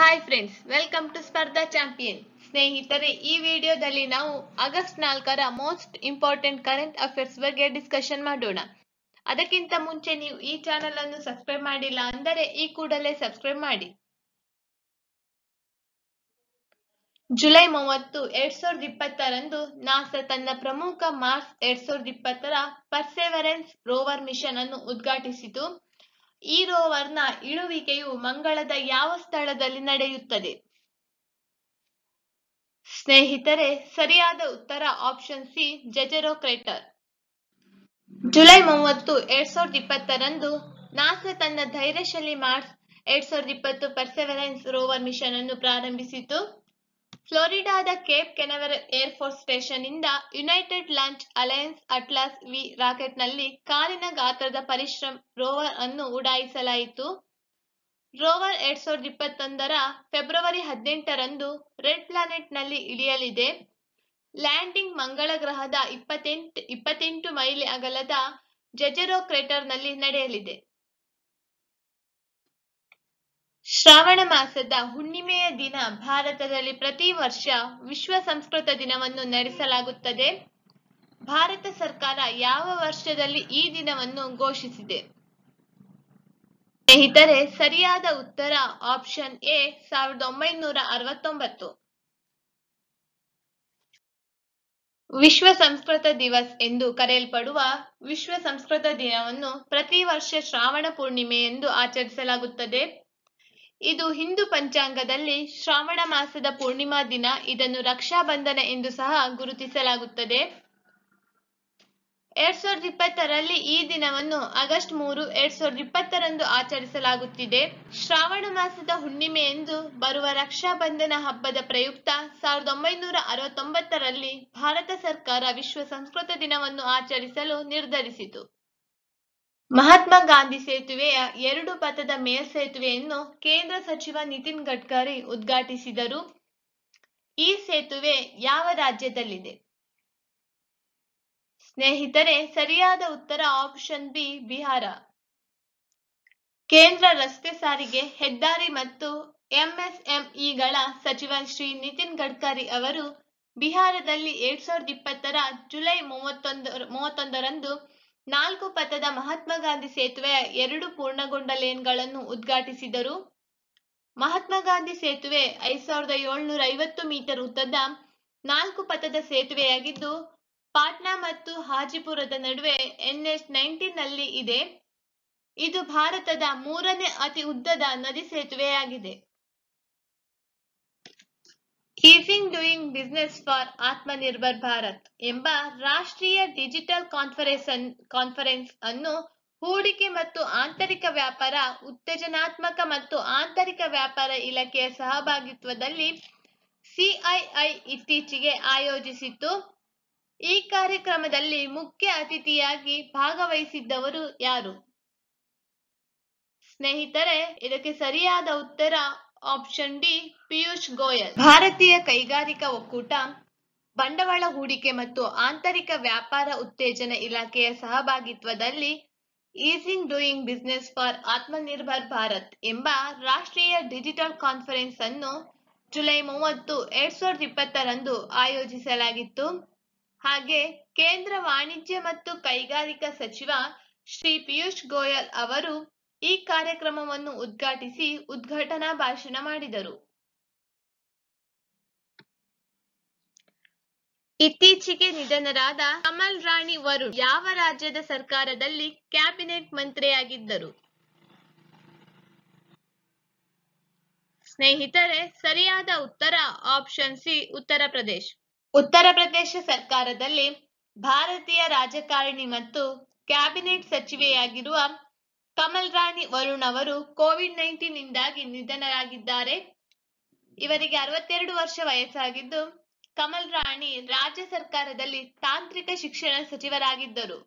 hi friends welcome to Spardha champion ಸ್ನೇಹಿತರೆ ಈ ವಿಡಿಯೋದಲ್ಲಿ ನಾವು ಆಗಸ್ಟ್ ನಾಲ್ಕರ ಮೋಸ್ಟ್ ಇಂಪಾರ್ಟೆಂಟ್ ಕರೆಂಟ್ ಅಫೇರ್ಸ್ ಬಗ್ಗೆ ಡಿಸ್ಕಷನ್ ಮಾಡೋಣ ಅದಕ್ಕಿಂತ ಮುಂಚೆ ನೀವು ಈ ಚಾನೆಲ್ ಅನ್ನು ಸಬ್ಸ್ಕ್ರೈಬ್ ಮಾಡಿಲ್ಲ ಅಂದರೆ ಈ ಕೂಡಲೇ ಸಬ್ಸ್ಕ್ರೈಬ್ ಮಾಡಿ ಜುಲೈ ಮೂವತ್ತು ಎರಡ್ ಸಾವಿರದ ಇಪ್ಪತ್ತರಂದು ನಾಸಾ ತನ್ನ ಪ್ರಮುಖ ಮಾರ್ಸ್ ಎರಡ್ ಸಾವಿರದ ಇಪ್ಪತ್ತರ ಪರ್ಸೆವರೆನ್ಸ್ ರೋವರ್ ಮಿಷನ್ ಅನ್ನು ಉದ್ಘಾಟಿಸಿತು ಈ ರೋವರ್ನ ಇಳುವಿಕೆಯು ಮಂಗಳದ ಯಾವ ಸ್ಥಳದಲ್ಲಿ ನಡೆಯುತ್ತದೆ ಸ್ನೇಹಿತರೆ ಸರಿಯಾದ ಉತ್ತರ option C Jezero crater July ಮೂವತ್ತು ಎರಡ್ ಸಾವಿರದ ಇಪ್ಪತ್ತರಂದು ನಾಸಾ ತನ್ನ ಧೈರ್ಯಶಾಲಿ ಮಾರ್ಸ್ ಎರಡ್ ಸಾವಿರದ ಇಪ್ಪತ್ತು ಪರ್ಸೆವರೆನ್ಸ್ ರೋವರ್ ಮಿಷನ್ ಅನ್ನು ಪ್ರಾರಂಭಿಸಿತು ಫ್ಲೋರಿಡಾದ Cape Canaveral Air Force Station ಇಂದ United Launch Alliance Atlas V ರಾಕೆಟ್ನಲ್ಲಿ ಕಾರಿನ ಗಾತ್ರದ ಪರಿಶ್ರಮ್ ರೋವರ್ ಅನ್ನು ಉಡಾಯಿಸಲಾಯಿತು ರೋವರ್ ಎರಡ್ ಸಾವಿರದ ಇಪ್ಪತ್ತೊಂದರ ಫೆಬ್ರವರಿ ಹದಿನೆಂಟರಂದು ರೆಡ್ ಪ್ಲಾನೆಟ್ನಲ್ಲಿ ಇಳಿಯಲಿದೆ ಲ್ಯಾಂಡಿಂಗ್ ಮಂಗಳ ಗ್ರಹದ ಇಪ್ಪತ್ತೆಂಟು ಇಪ್ಪತ್ತೆಂಟು ಮೈಲಿ ಅಗಲದ ಜೆಜೆರೋ ಕ್ರೇಟರ್ನಲ್ಲಿ ನಡೆಯಲಿದೆ ಶ್ರಾವಣ ಮಾಸದ ಹುಣ್ಣಿಮೆಯ ದಿನ ಭಾರತದಲ್ಲಿ ಪ್ರತಿ ವರ್ಷ ವಿಶ್ವ ಸಂಸ್ಕೃತ ದಿನವನ್ನು ನಡೆಸಲಾಗುತ್ತದೆ ಭಾರತ ಸರ್ಕಾರ ಯಾವ ವರ್ಷದಲ್ಲಿ ಈ ದಿನವನ್ನು ಘೋಷಿಸಿದೆ ಸ್ನೇಹಿತರೆ ಸರಿಯಾದ ಉತ್ತರ ಆಪ್ಷನ್ ಎ ಸಾವಿರದ ಒಂಬೈನೂರ ಅರವತ್ತೊಂಬತ್ತು ವಿಶ್ವ ಸಂಸ್ಕೃತ ದಿವಸ್ ಎಂದು ಕರೆಯಲ್ಪಡುವ ವಿಶ್ವ ಸಂಸ್ಕೃತ ದಿನವನ್ನು ಪ್ರತಿ ವರ್ಷ ಶ್ರಾವಣ ಪೂರ್ಣಿಮೆ ಎಂದು ಆಚರಿಸಲಾಗುತ್ತದೆ ಇದು ಹಿಂದೂ ಪಂಚಾಂಗದಲ್ಲಿ ಶ್ರಾವಣ ಮಾಸದ ಪೂರ್ಣಿಮಾ ದಿನ ಇದನ್ನು ರಕ್ಷಾಬಂಧನ ಎಂದು ಸಹ ಗುರುತಿಸಲಾಗುತ್ತದೆ ಎರಡ್ ಸಾವಿರದ ಇಪ್ಪತ್ತರಲ್ಲಿ ಈ ದಿನವನ್ನು ಆಗಸ್ಟ್ ಮೂರು ಎರಡ್ ಸಾವಿರದ ಇಪ್ಪತ್ತರಂದು ಆಚರಿಸಲಾಗುತ್ತಿದೆ ಶ್ರಾವಣ ಮಾಸದ ಹುಣ್ಣಿಮೆ ಎಂದು ಬರುವ ರಕ್ಷಾಬಂಧನ ಹಬ್ಬದ ಪ್ರಯುಕ್ತ ಸಾವಿರದ ಒಂಬೈನೂರ ಅರವತ್ತೊಂಬತ್ತರಲ್ಲಿ ಭಾರತ ಸರ್ಕಾರ ವಿಶ್ವ ಸಂಸ್ಕೃತ ದಿನವನ್ನು ಆಚರಿಸಲು ನಿರ್ಧರಿಸಿತು ಮಹಾತ್ಮ ಗಾಂಧಿ ಸೇತುವೆಯ ಎರಡು ಪಥದ ಮೇಲ್ಸೇತುವೆಯನ್ನು ಕೇಂದ್ರ ಸಚಿವ ನಿತಿನ್ ಗಡ್ಕರಿ ಉದ್ಘಾಟಿಸಿದರು ಈ ಸೇತುವೆ ಯಾವ ರಾಜ್ಯದಲ್ಲಿದೆ ಸ್ನೇಹಿತರೆ ಸರಿಯಾದ ಉತ್ತರ ಆಪ್ಷನ್ ಬಿ ಬಿಹಾರ ಕೇಂದ್ರ ರಸ್ತೆ ಸಾರಿಗೆ ಹೆದ್ದಾರಿ ಮತ್ತು ಎಂಎಸ್ಎಂಇಗಳ ಸಚಿವ ಶ್ರೀ ನಿತಿನ್ ಗಡ್ಕರಿ ಅವರು ಬಿಹಾರದಲ್ಲಿ ಎರಡ್ ಸಾವಿರದ ಇಪ್ಪತ್ತರ ಜುಲೈ ಮೂವತ್ತೊಂದು ಮೂವತ್ತೊಂದರಂದು ನಾಲ್ಕು ಪಥದ ಮಹಾತ್ಮ ಗಾಂಧಿ ಸೇತುವೆಯ ಎರಡು ಪೂರ್ಣಗೊಂಡ ಲೇನ್ಗಳನ್ನು ಉದ್ಘಾಟಿಸಿದರು ಮಹಾತ್ಮ ಗಾಂಧಿ ಸೇತುವೆ ಐದ್ ಸಾವಿರದ ಏಳ್ನೂರ ಐವತ್ತು ಮೀಟರ್ ಉದ್ದದ ನಾಲ್ಕು ಪಥದ ಸೇತುವೆಯಾಗಿದ್ದು ಪಾಟ್ನಾ ಮತ್ತು ಹಾಜಿಪುರದ ನಡುವೆ ಎನ್ಎಚ್ ನೈನ್ಟೀನ್ ನಲ್ಲಿ ಇದೆ ಇದು ಭಾರತದ ಮೂರನೇ ಅತಿ ಉದ್ದದ ನದಿ ಸೇತುವೆಯಾಗಿದೆ easing doing business for Atmanirbhar Bharat ಎಂಬ ರಾಷ್ಟ್ರೀಯ ಡಿಜಿಟಲ್ ಕಾನ್ಫರೆನ್ಸ್ ಕಾನ್ಫರೆನ್ಸ್ ಅನ್ನು ಹೂಡಿಕೆ ಮತ್ತು ಆಂತರಿಕ ವ್ಯಾಪಾರ ಉತ್ತೇಜನಾತ್ಮಕ ಮತ್ತು ಆಂತರಿಕ ವ್ಯಾಪಾರ ಇಲಾಖೆಯ ಸಹಭಾಗಿತ್ವದಲ್ಲಿ ಸಿಐಐ ಇತ್ತೀಚೆಗೆ ಆಯೋಜಿಸಿತ್ತು ಈ ಕಾರ್ಯಕ್ರಮದಲ್ಲಿ ಮುಖ್ಯ ಅತಿಥಿಯಾಗಿ ಭಾಗವಹಿಸಿದ್ದವರು ಯಾರು ಸ್ನೇಹಿತರೆ ಇದಕ್ಕೆ ಸರಿಯಾದ ಉತ್ತರ ಆಪ್ಷನ್ ಡಿ ಪಿಯೂಷ್ ಗೋಯಲ್ ಭಾರತೀಯ ಕೈಗಾರಿಕಾ ಒಕ್ಕೂಟ ಬಂಡವಾಳ ಹೂಡಿಕೆ ಮತ್ತು ಆಂತರಿಕ ವ್ಯಾಪಾರ ಉತ್ತೇಜನ ಇಲಾಖೆಯ ಸಹಭಾಗಿತ್ವದಲ್ಲಿ easing doing business for Atmanirbhar Bharat ಎಂಬ ರಾಷ್ಟ್ರೀಯ ಡಿಜಿಟಲ್ ಕಾನ್ಫರೆನ್ಸ್ ಅನ್ನು ಜುಲೈ ಮೂವತ್ತು ಎರಡ್ ಸಾವಿರದ ಇಪ್ಪತ್ತರಂದು ಆಯೋಜಿಸಲಾಗಿತ್ತು ಹಾಗೆ ಕೇಂದ್ರ ವಾಣಿಜ್ಯ ಮತ್ತು ಕೈಗಾರಿಕಾ ಸಚಿವ ಶ್ರೀ ಪಿಯೂಷ್ ಗೋಯಲ್ ಅವರು ಈ ಕಾರ್ಯಕ್ರಮವನ್ನು ಉದ್ಘಾಟಿಸಿ ಉದ್ಘಾಟನಾ ಭಾಷಣ ಮಾಡಿದರು ಇತ್ತೀಚೆಗೆ ನಿಧನರಾದ ಕಮಲ್ ರಾಣಿ ವರುಣ್ ಯಾವ ರಾಜ್ಯದ ಸರ್ಕಾರದಲ್ಲಿ ಕ್ಯಾಬಿನೆಟ್ ಮಂತ್ರಿಯಾಗಿದ್ದರು ಸ್ನೇಹಿತರೆ ಸರಿಯಾದ ಉತ್ತರ ಆಪ್ಷನ್ ಸಿ ಉತ್ತರ ಪ್ರದೇಶ್ ಉತ್ತರ ಪ್ರದೇಶ ಸರ್ಕಾರದಲ್ಲಿ ಭಾರತೀಯ ರಾಜಕಾರಣಿ ಮತ್ತು ಕ್ಯಾಬಿನೆಟ್ ಸಚಿವೆಯಾಗಿರುವ ಕಮಲ್ ರಾಣಿ ವರುಣ್ ಅವರು ಕೋವಿಡ್ ನೈನ್ಟೀನ್ ಇಂದಾಗಿ ನಿಧನರಾಗಿದ್ದಾರೆ ಇವರಿಗೆ ಅರವತ್ತೆರಡು ವರ್ಷ ವಯಸ್ಸಾಗಿದ್ದು ಕಮಲ್ ರಾಣಿ ರಾಜ್ಯ ಸರ್ಕಾರದಲ್ಲಿ ತಾಂತ್ರಿಕ ಶಿಕ್ಷಣ ಸಚಿವರಾಗಿದ್ದರು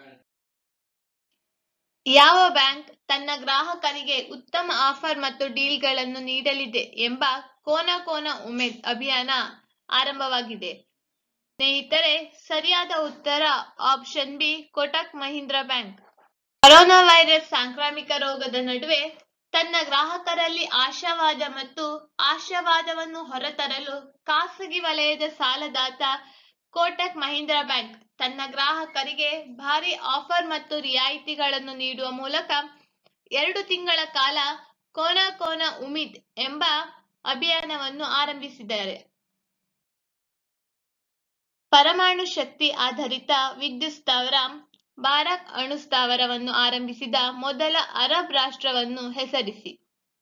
ಯಾವ ಬ್ಯಾಂಕ್ ತನ್ನ ಗ್ರಾಹಕರಿಗೆ ಉತ್ತಮ ಆಫರ್ ಮತ್ತು ಡೀಲ್ಗಳನ್ನು ನೀಡಲಿದೆ ಎಂಬ ಕೋನ ಕೋನ ಉಮೇದ್ ಅಭಿಯಾನ ಆರಂಭವಾಗಿದೆ ಸ್ನೇಹಿತರೆ ಸರಿಯಾದ ಉತ್ತರ option B Kotak Mahindra bank corona virus ಸಾಂಕ್ರಾಮಿಕ ರೋಗದ ನಡುವೆ ತನ್ನ ಗ್ರಾಹಕರಲ್ಲಿ ಆಶಾವಾದ ಮತ್ತು ಆಶಾವಾದವನ್ನು ಹೊರತರಲು ಖಾಸಗಿ ವಲಯದ ಸಾಲದಾತ ಕೋಟಕ್ ಮಹೀಂದ್ರಾ ಬ್ಯಾಂಕ್ ತನ್ನ ಗ್ರಾಹಕರಿಗೆ ಭಾರಿ ಆಫರ್ ಮತ್ತು ರಿಯಾಯಿತಿಗಳನ್ನು ನೀಡುವ ಮೂಲಕ ಎರಡು ತಿಂಗಳ ಕಾಲ ಕೋನಾ ಕೋನಾ ಉಮೀದ್ ಎಂಬ ಅಭಿಯಾನವನ್ನು ಆರಂಭಿಸಿದ್ದಾರೆ ಪರಮಾಣು ಶಕ್ತಿ ಆಧಾರಿತ ವಿದ್ಯುತ್ ಸ್ಥಾವರ ಬಾರಾಕ್ ಅಣು ಸ್ಥಾವರವನ್ನು ಆರಂಭಿಸಿದ ಮೊದಲ ಅರಬ್ ರಾಷ್ಟ್ರವನ್ನು ಹೆಸರಿಸಿ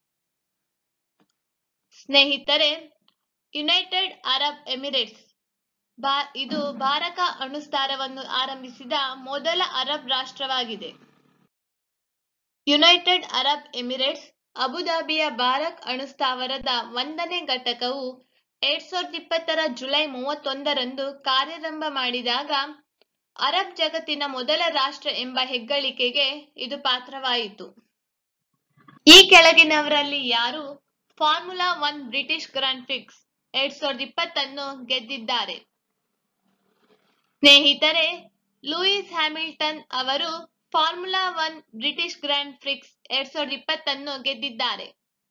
ಸ್ನೇಹಿತರೆ ಯುನೈಟೆಡ್ ಅರಬ್ ಎಮಿರೇಟ್ಸ್ ಬಾ ಇದು ಬಾರಕ ಅಣುಸ್ಥಾವರವನ್ನು ಆರಂಭಿಸಿದ ಮೊದಲ ಅರಬ್ ರಾಷ್ಟ್ರವಾಗಿದೆ ಯುನೈಟೆಡ್ ಅರಬ್ ಎಮಿರೇಟ್ಸ್ ಅಬುಧಾಬಿಯ ಬಾರಕ್ ಅಣುಸ್ಥಾವರದ ಒಂದನೇ ಘಟಕವು ಎರಡ್ ಸಾವಿರದ ಇಪ್ಪತ್ತರ ಜುಲೈ ಮೂವತ್ತೊಂದರಂದು ಕಾರ್ಯಾರಂಭ ಮಾಡಿದಾಗ ಅರಬ್ ಜಗತ್ತಿನ ಮೊದಲ ರಾಷ್ಟ್ರ ಎಂಬ ಹೆಗ್ಗಳಿಕೆಗೆ ಇದು ಪಾತ್ರವಾಯಿತು ಈ ಕೆಳಗಿನವರಲ್ಲಿ ಯಾರು Formula one British Grand Prix ಎರಡ್ ಸಾವಿರದ ಇಪ್ಪತ್ತನ್ನು ಗೆದ್ದಿದ್ದಾರೆ ಸ್ನೇಹಿತರೆ ಲೂಯಿಸ್ ಹ್ಯಾಮಿಲ್ಟನ್ ಅವರು Formula one British grand Prix ಎರಡ್ ಸಾವಿರದ ಇಪ್ಪತ್ತನ್ನು ಗೆದ್ದಿದ್ದಾರೆ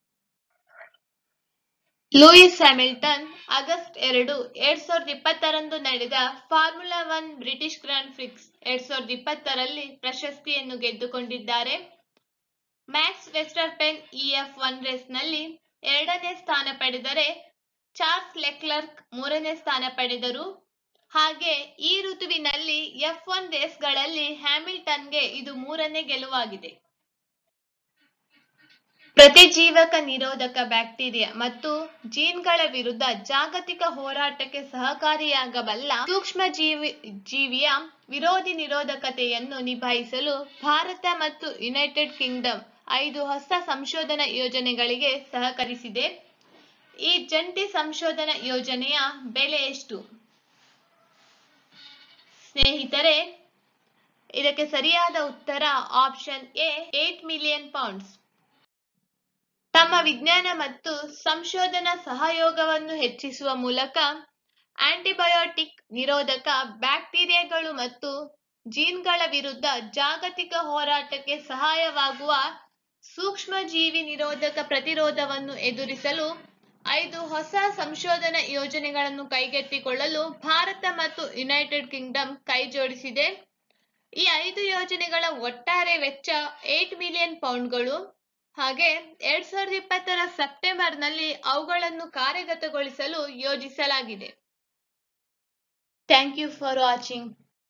ಲೂಯಿಸ್ ಹ್ಯಾಮಿಲ್ಟನ್ ಆಗಸ್ಟ್ ಎರಡು ಎರಡ್ ಸಾವಿರದ ಇಪ್ಪತ್ತರಂದು ನಡೆದ formula one British grand Prix ಎರಡ್ ಸಾವಿರದ ಇಪ್ಪತ್ತರಲ್ಲಿ ಪ್ರಶಸ್ತಿಯನ್ನು ಗೆದ್ದುಕೊಂಡಿದ್ದಾರೆ ಮ್ಯಾಕ್ಸ್ ವೆಸ್ಟರ್ಪೆನ್ ಇಎಫ್ ಒನ್ ರೇಸ್ನಲ್ಲಿ ಎರಡನೇ ಸ್ಥಾನ ಪಡೆದರೆ ಚಾರ್ಲ್ಸ್ ಲೆಕ್ಲರ್ಕ್ ಮೂರನೇ ಸ್ಥಾನ ಪಡೆದರು ಹಾಗೆ ಈ ಋತುವಿನಲ್ಲಿ ಎಫ್ ಒನ್ ರೇಸ್ಗಳಲ್ಲಿ ಹ್ಯಾಮಿಲ್ಟನ್ಗೆ ಇದು ಮೂರನೇ ಗೆಲುವಾಗಿದೆ ಪ್ರತಿಜೀವಕ ನಿರೋಧಕ ಬ್ಯಾಕ್ಟೀರಿಯಾ ಮತ್ತು ಜೀನ್ಗಳ ವಿರುದ್ಧ ಜಾಗತಿಕ ಹೋರಾಟಕ್ಕೆ ಸಹಕಾರಿಯಾಗಬಲ್ಲ ಸೂಕ್ಷ್ಮ ಜೀವಿ ಜೀವಿಯ ವಿರೋಧಿ ನಿರೋಧಕತೆಯನ್ನು ನಿಭಾಯಿಸಲು ಭಾರತ ಮತ್ತು ಯುನೈಟೆಡ್ ಕಿಂಗ್ಡಮ್ ಐದು ಹೊಸ ಸಂಶೋಧನಾ ಯೋಜನೆಗಳಿಗೆ ಸಹಕರಿಸಿದೆ ಈ ಜಂಟಿ ಸಂಶೋಧನಾ ಯೋಜನೆಯ ಬೆಲೆ ಎಷ್ಟು ಸ್ನೇಹಿತರೆ ಇದಕ್ಕೆ ಸರಿಯಾದ ಉತ್ತರ option A eight million pounds ತಮ್ಮ ವಿಜ್ಞಾನ ಮತ್ತು ಸಂಶೋಧನಾ ಸಹಯೋಗವನ್ನು ಹೆಚ್ಚಿಸುವ ಮೂಲಕ ಆಂಟಿಬಯೋಟಿಕ್ ನಿರೋಧಕ ಬ್ಯಾಕ್ಟೀರಿಯಾಗಳು ಮತ್ತು ಜೀನ್ಗಳ ವಿರುದ್ಧ ಜಾಗತಿಕ ಹೋರಾಟಕ್ಕೆ ಸಹಾಯವಾಗುವ ಸೂಕ್ಷ್ಮಜೀವಿ ನಿರೋಧಕ ಪ್ರತಿರೋಧವನ್ನು ಎದುರಿಸಲು ಐದು ಹೊಸ ಸಂಶೋಧನಾ ಯೋಜನೆಗಳನ್ನು ಕೈಗೆತ್ತಿಕೊಳ್ಳಲು ಭಾರತ ಮತ್ತು ಯುನೈಟೆಡ್ ಕಿಂಗ್ಡಮ್ ಕೈಜೋಡಿಸಿದೆ ಈ ಐದು ಯೋಜನೆಗಳ ಒಟ್ಟಾರೆ ವೆಚ್ಚ ಏಟ್ ಮಿಲಿಯನ್ ಪೌಂಡ್ಗಳು ಹಾಗೆ ಎರಡ್ ಸಾವಿರದ ಇಪ್ಪತ್ತರ ಸೆಪ್ಟೆಂಬರ್ನಲ್ಲಿ ಅವುಗಳನ್ನು ಕಾರ್ಯಗತಗೊಳಿಸಲು ಯೋಜಿಸಲಾಗಿದೆ ಥ್ಯಾಂಕ್ ಯು ಫಾರ್ ವಾಚಿಂಗ್